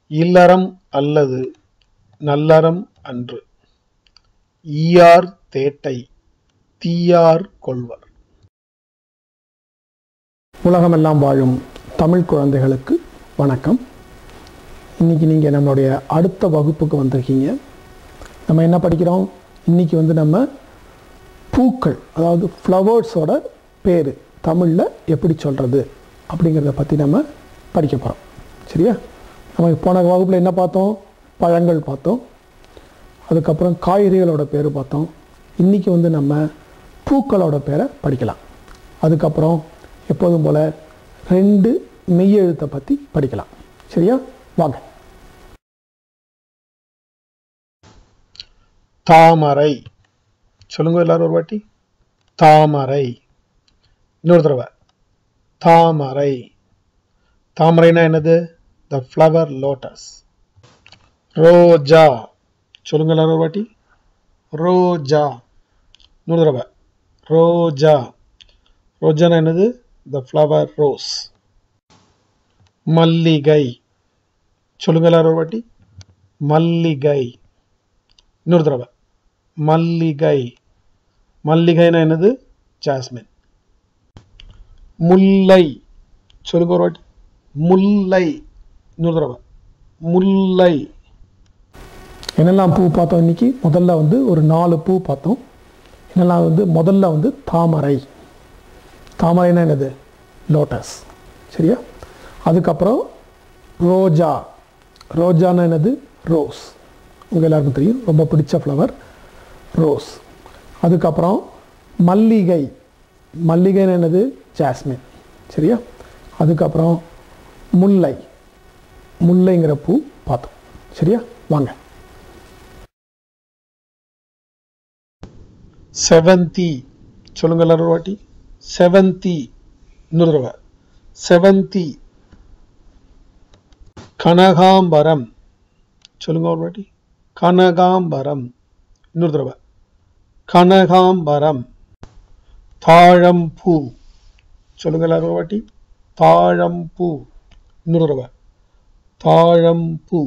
இல்லறம் அல்லது நல்லறம் அன்று ஈயார் தேட்டை தீயார் கொள்வர் உலகமெல்லாம் வாழும் தமிழ் குழந்தைகளுக்கு வணக்கம் இன்றைக்கி நீங்கள் நம்மளுடைய அடுத்த வகுப்புக்கு வந்திருக்கீங்க நம்ம என்ன படிக்கிறோம் இன்றைக்கி வந்து நம்ம பூக்கள் அதாவது ஃப்ளவர்ஸோட பேர் தமிழில் எப்படி சொல்கிறது அப்படிங்கிறத பற்றி நம்ம படிக்க போகிறோம் சரியா நம்ம போன வகுப்பில் என்ன பார்த்தோம் பழங்கள் பார்த்தோம் அதுக்கப்புறம் காய்கறிகளோட பேர் பார்த்தோம் இன்றைக்கி வந்து நம்ம பூக்களோட பேரை படிக்கலாம் அதுக்கப்புறம் எப்போதும் போல் ரெண்டு மெய்யெழுத்தை பற்றி படிக்கலாம் சரியா வாங்க தாமரை சொல்லுங்க எல்லாரும் ஒரு வாட்டி தாமரை இன்னொரு தடவை தாமரை தாமரைனா என்னது த ஃப்ளவர் லோட்டஸ் ரோஜா சொல்லுங்க எல்லாரும் ஒரு வாட்டி ரோஜா இன்னொரு தடவை ரோஜா ரோஜானா என்னது த ஃப்ளவர் ரோஸ் மல்லிகை சொல்லுங்க எல்லாரும் ஒரு வாட்டி மல்லிகை இன்னொரு தடவை மல்லிகை மல்லிகைனா என்னது ஜாஸ்மின் முல்லை சொல்லுங்க ஒரு வாட்டி முல்லை இன்னொரு தடவை முல்லை என்னெல்லாம் பூ பார்த்தோம் இன்றைக்கி முதல்ல வந்து ஒரு நாலு பூ பார்த்தோம் என்னெல்லாம் வந்து முதல்ல வந்து தாமரை தாமரைனா என்னது லோட்டஸ் சரியா அதுக்கப்புறம் ரோஜா ரோஜானா என்னது ரோஸ் உங்கள் எல்லாருக்கும் தெரியும் ரொம்ப பிடிச்ச ஃப்ளவர் ரோஸ் அதுக்கப்புறம் மல்லிகை மல்லிகைன்னு என்னது ஜாஸ்மின் சரியா அதுக்கப்புறம் முல்லை முல்லைங்கிற பூ பார்த்தோம் சரியா வாங்க செவந்தி சொல்லுங்க எல்லாரும் ஒரு வாட்டி செவந்தி இன்னொரு தடவை செவந்தி கனகாம்பரம் சொல்லுங்க ஒரு வாட்டி கனகாம்பரம் இன்னொரு தடவை கனகாம்பரம் தாழம்பூ சொல்லுங்க எல்லாரும் ஒரு வாட்டி தாழம்பூ இன்னொரு தடவை தாழம்பூ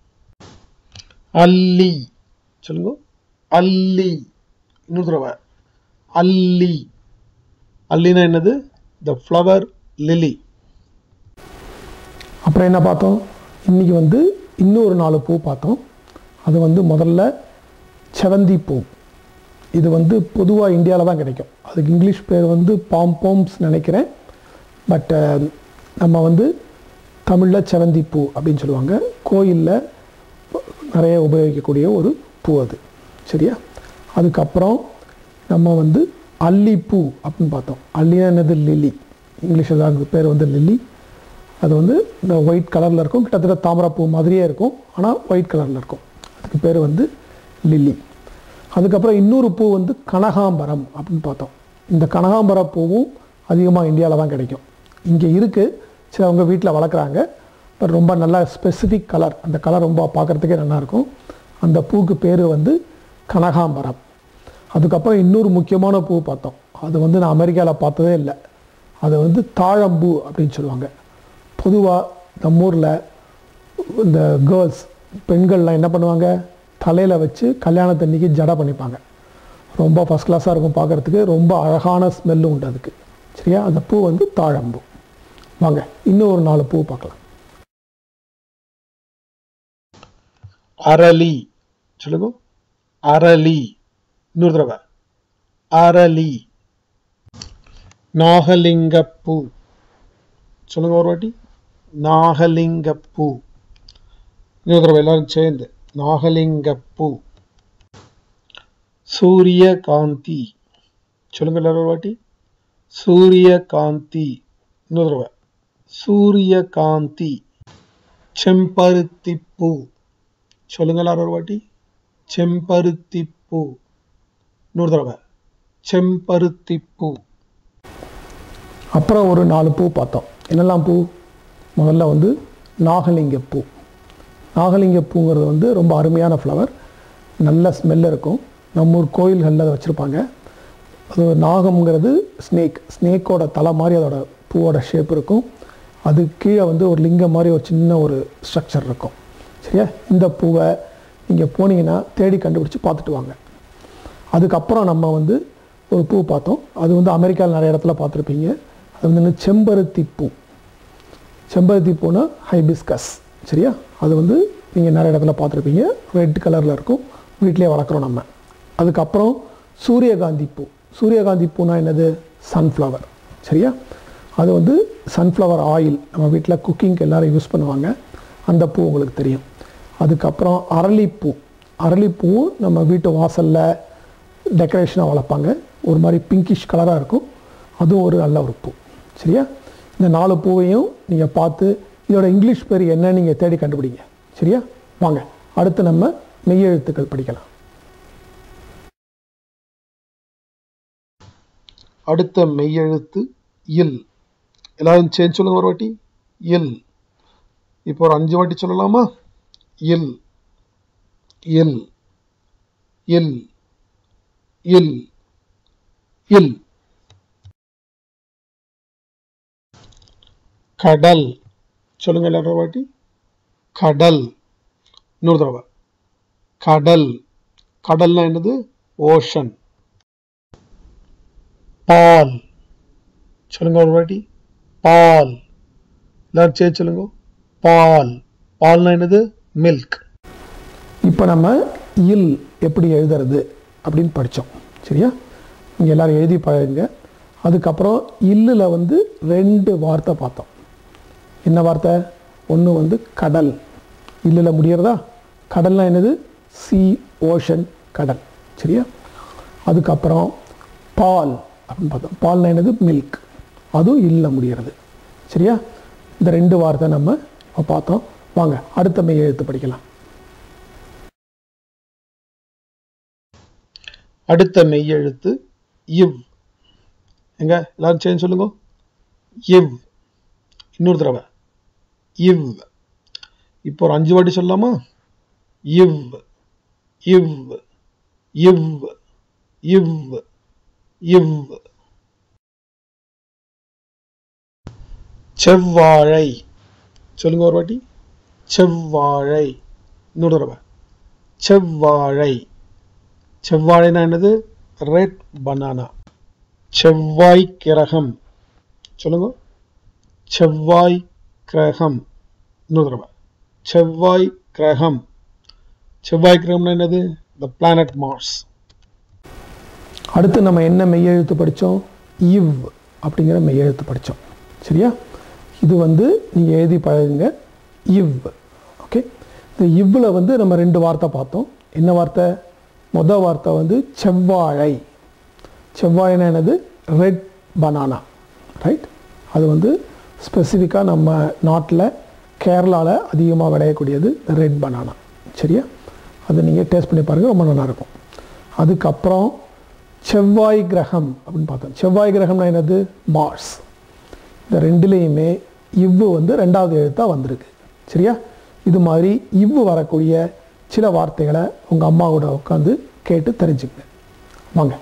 அல்லி சொல்லுங்க அல்லி இன்னொரு தடவை அல்லி அல்லினா என்னது த ஃப்ளவர் லிலி அப்புறம் என்ன பார்த்தோம் இன்றைக்கி வந்து இன்னொரு நாலு பூ பார்த்தோம் அது வந்து முதல்ல செவந்தி பூ இது வந்து பொதுவாக இந்தியாவில் தான் கிடைக்கும் அதுக்கு இங்கிலீஷ் பேர் வந்து பாம்போம்ஸ் நினைக்கிறேன் பட் நம்ம வந்து தமிழில் செவந்தி பூ அப்படின்னு சொல்லுவாங்க கோயிலில் நிறைய உபயோகிக்கக்கூடிய ஒரு பூ அது சரியா அதுக்கப்புறம் நம்ம வந்து அல்லிப்பூ அப்படின்னு பார்த்தோம் அல்லினா என்னது லில்லி இங்கிலீஷில் அதுக்கு பேர் வந்து லில்லி அது வந்து இந்த ஒயிட் கலரில் இருக்கும் கிட்டத்தட்ட தாமரைப்பூ மாதிரியே இருக்கும் ஆனால் ஒயிட் கலரில் இருக்கும் அதுக்கு பேர் வந்து லில்லி அதுக்கப்புறம் இன்னொரு பூ வந்து கனகாம்பரம் அப்படின்னு பார்த்தோம் இந்த கனகாம்பர பூவும் அதிகமாக இந்தியாவில் தான் கிடைக்கும் இங்கே இருக்குது சிலவங்க வீட்டில் வளர்க்குறாங்க பட் ரொம்ப நல்லா ஸ்பெசிஃபிக் கலர் அந்த கலர் ரொம்ப பார்க்குறதுக்கே நல்லாயிருக்கும் அந்த பூக்கு பேர் வந்து கனகாம்பரம் அதுக்கப்புறம் இன்னொரு முக்கியமான பூ பார்த்தோம் அது வந்து நான் அமெரிக்காவில் பார்த்ததே இல்லை அது வந்து தாழம்பூ அப்படின்னு சொல்லுவாங்க பொதுவாக நம்ம ஊரில் இந்த கேர்ள்ஸ் பெண்கள்லாம் என்ன பண்ணுவாங்க தலையில் வச்சு கல்யாணத்தன்னைக்கு ஜடை பண்ணிப்பாங்க ரொம்ப ஃபஸ்ட் கிளாஸாக இருக்கும் பார்க்குறதுக்கு ரொம்ப அழகான ஸ்மெல்லும் உண்டு அதுக்கு சரியா அந்த பூ வந்து தாழம்பூ வாங்க இன்னும் ஒரு நாலு பூ பார்க்கலாம் அரளி சொல்லுங்க அரளி இன்னொரு தடவை அரளி நாகலிங்கப்பூ சொல்லுங்க ஒரு வாட்டி நாகலிங்கப்பூ இன்னொரு தடவை எல்லாரும் சேர்ந்து நாகலிங்கப்பூ சூரியகாந்தி சொல்லுங்க எல்லாரும் ஒரு வாட்டி சூரியகாந்தி இன்னொரு தடவை சூரியகாந்தி செம்பருத்திப்பூ சொல்லுங்க எல்லாரும் ஒரு வாட்டி செம்பருத்திப்பூ இன்னொரு தடவை செம்பருத்திப்பூ அப்புறம் ஒரு நாலு பூ பார்த்தோம் என்னெல்லாம் பூ முதல்ல வந்து நாகலிங்க பூ நாகலிங்க பூங்கிறது வந்து ரொம்ப அருமையான ஃப்ளவர் நல்ல ஸ்மெல் இருக்கும் நம்ம ஊர் கோயில்களில் அதை வச்சுருப்பாங்க அது நாகம்ங்கிறது ஸ்னேக் ஸ்னேக்கோட தலை மாதிரி அதோட பூவோட ஷேப் இருக்கும் அது கீழே வந்து ஒரு லிங்கம் மாதிரி ஒரு சின்ன ஒரு ஸ்ட்ரக்சர் இருக்கும் சரியா இந்த பூவை நீங்கள் போனீங்கன்னா தேடி கண்டுபிடிச்சி பார்த்துட்டு வாங்க அதுக்கப்புறம் நம்ம வந்து ஒரு பூ பார்த்தோம் அது வந்து அமெரிக்காவில் நிறைய இடத்துல பார்த்துருப்பீங்க அது வந்து என்ன செம்பருத்தி பூ செம்பருத்தி பூனா ஹைபிஸ்கஸ் சரியா அது வந்து நீங்கள் நிறைய இடத்துல பார்த்துருப்பீங்க ரெட் கலரில் இருக்கும் வீட்டிலே வளர்க்குறோம் நம்ம அதுக்கப்புறம் சூரியகாந்தி பூ சூரியகாந்தி பூனா என்னது சன்ஃப்ளவர் சரியா அது வந்து சன்ஃப்ளவர் ஆயில் நம்ம வீட்டில் குக்கிங்க்கு எல்லோரும் யூஸ் பண்ணுவாங்க அந்த பூ உங்களுக்கு தெரியும் அதுக்கப்புறம் அரளிப்பூ அரளிப்பூவும் நம்ம வீட்டு வாசலில் டெக்கரேஷனாக வளர்ப்பாங்க ஒரு மாதிரி பிங்கிஷ் கலராக இருக்கும் அதுவும் ஒரு நல்ல ஒரு பூ சரியா இந்த நாலு பூவையும் நீங்கள் பார்த்து இதோட இங்கிலீஷ் பேர் என்ன நீங்கள் தேடி கண்டுபிடிங்க சரியா வாங்க அடுத்து நம்ம மெய்யெழுத்துக்கள் படிக்கலாம் அடுத்த மெய்யெழுத்து இல் எல்லாரும் சேர்ந்து சொல்லுங்க ஒரு வாட்டி இல் இப்போ ஒரு அஞ்சு வாட்டி சொல்லலாமா இல் இல் இல் இல் இல் கடல் சொல்லுங்க எல்லாரும் ஒரு வாட்டி கடல் இன்னொரு தடவை கடல் கடல்னா என்னது ஓஷன் பால் சொல்லுங்க ஒரு வாட்டி பால் எல்லாரும் சேர்த்து சொல்லுங்க பால் பால்னா என்னது மில்க் இப்போ நம்ம இல் எப்படி எழுதுறது அப்படின்னு படித்தோம் சரியா நீங்கள் எல்லோரும் எழுதி பழகுங்க அதுக்கப்புறம் இல்லில் வந்து ரெண்டு வார்த்தை பார்த்தோம் என்ன வார்த்தை ஒன்று வந்து கடல் இல்லில் முடியறதா கடல்னா என்னது சி ஓஷன் கடல் சரியா அதுக்கப்புறம் பால் அப்படின்னு பார்த்தோம் பால்னா என்னது மில்க் அதுவும் இல்ல முடிகிறது சரியா இந்த ரெண்டு வார்த்தை நம்ம இப்ப பார்த்தோம் வாங்க அடுத்த மெய் எழுத்து படிக்கலாம் அடுத்த மெய்யெழுத்து இவ் எங்க எல்லாரும் சேர்ந்து சொல்லுங்க இவ் இன்னொரு தடவை இவ் இப்போ ஒரு அஞ்சு வாட்டி சொல்லலாமா இவ் இவ் இவ் இவ் இவ் செவ்வாழை சொல்லுங்க ஒரு வாட்டி செவ்வாழை இன்னொரு தடவை செவ்வாழை செவ்வாழைனா என்னது ரெட் பனானா செவ்வாய் கிரகம் சொல்லுங்க செவ்வாய் கிரகம் இன்னொரு தடவை செவ்வாய் கிரகம் செவ்வாய் கிரகம்னா என்னது த பிளானட் மார்ஸ் அடுத்து நம்ம என்ன மெய்யெழுத்து படித்தோம் இவ் அப்படிங்கிற மெய்யெழுத்து படித்தோம் சரியா இது வந்து நீங்கள் எழுதி பழகுங்க இவ் ஓகே இந்த இவ்வில் வந்து நம்ம ரெண்டு வார்த்தை பார்த்தோம் என்ன வார்த்தை மொதல் வார்த்தை வந்து செவ்வாழை செவ்வாழைனா என்னது ரெட் பனானா ரைட் அது வந்து ஸ்பெசிஃபிக்காக நம்ம நாட்டில் கேரளாவில் அதிகமாக விளையக்கூடியது ரெட் பனானா சரியா அதை நீங்கள் டேஸ்ட் பண்ணி பாருங்கள் ரொம்ப நல்லாயிருக்கும் அதுக்கப்புறம் செவ்வாய் கிரகம் அப்படின்னு பார்த்தோம் செவ்வாய் கிரகம்னா என்னது மார்ஸ் இந்த ரெண்டுலேயுமே இவ்வு வந்து ரெண்டாவது எழுத்தாக வந்திருக்கு சரியா இது மாதிரி இவ்வு வரக்கூடிய சில வார்த்தைகளை உங்கள் அம்மா கூட உட்காந்து கேட்டு தெரிஞ்சுக்கங்க வாங்க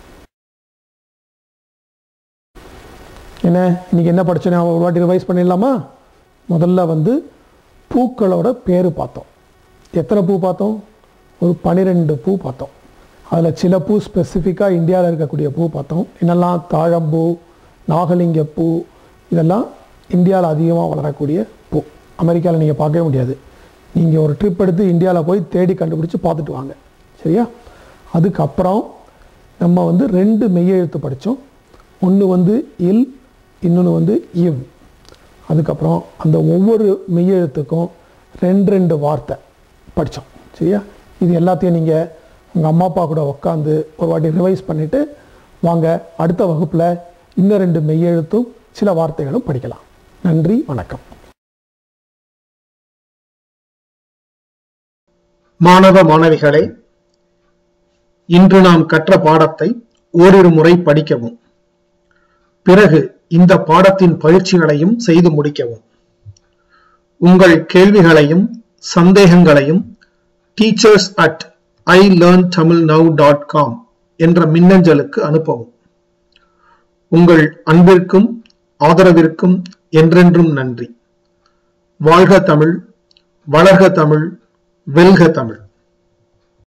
என்ன இன்னைக்கு என்ன படிச்சோன்னு ஒரு வாட்டி ரிவைஸ் பண்ணிடலாமா முதல்ல வந்து பூக்களோட பேர் பார்த்தோம் எத்தனை பூ பார்த்தோம் ஒரு பன்னிரெண்டு பூ பார்த்தோம் அதில் சில பூ ஸ்பெசிஃபிக்காக இந்தியாவில் இருக்கக்கூடிய பூ பார்த்தோம் என்னெல்லாம் தாழம்பூ நாகலிங்க பூ இதெல்லாம் இந்தியாவில் அதிகமாக வளரக்கூடிய பூ அமெரிக்காவில் நீங்கள் பார்க்கவே முடியாது நீங்கள் ஒரு ட்ரிப் எடுத்து இந்தியாவில் போய் தேடி கண்டுபிடிச்சி பார்த்துட்டு வாங்க சரியா அதுக்கப்புறம் நம்ம வந்து ரெண்டு மெய்யெழுத்து படித்தோம் ஒன்று வந்து இல் இன்னொன்று வந்து இவ் அதுக்கப்புறம் அந்த ஒவ்வொரு மெய்யெழுத்துக்கும் ரெண்டு ரெண்டு வார்த்தை படித்தோம் சரியா இது எல்லாத்தையும் நீங்கள் உங்கள் அம்மா அப்பா கூட உட்காந்து ஒரு வாட்டி ரிவைஸ் பண்ணிவிட்டு வாங்க அடுத்த வகுப்பில் இன்னும் ரெண்டு மெய்யெழுத்தும் சில வார்த்தைகளும் படிக்கலாம் நன்றி வணக்கம் மாணவ மாணவிகளே இன்று நாம் கற்ற பாடத்தை ஓரிரு முறை படிக்கவும் பிறகு இந்த பாடத்தின் பயிற்சிகளையும் செய்து முடிக்கவும் உங்கள் கேள்விகளையும் சந்தேகங்களையும் teachers at I learn Tamil now dot com என்ற மின்னஞ்சலுக்கு அனுப்பவும் உங்கள் அன்பிற்கும் ஆதரவிற்கும் என்றென்றும் நன்றி வாழ்க தமிழ் வளர்க தமிழ் வெல்க தமிழ்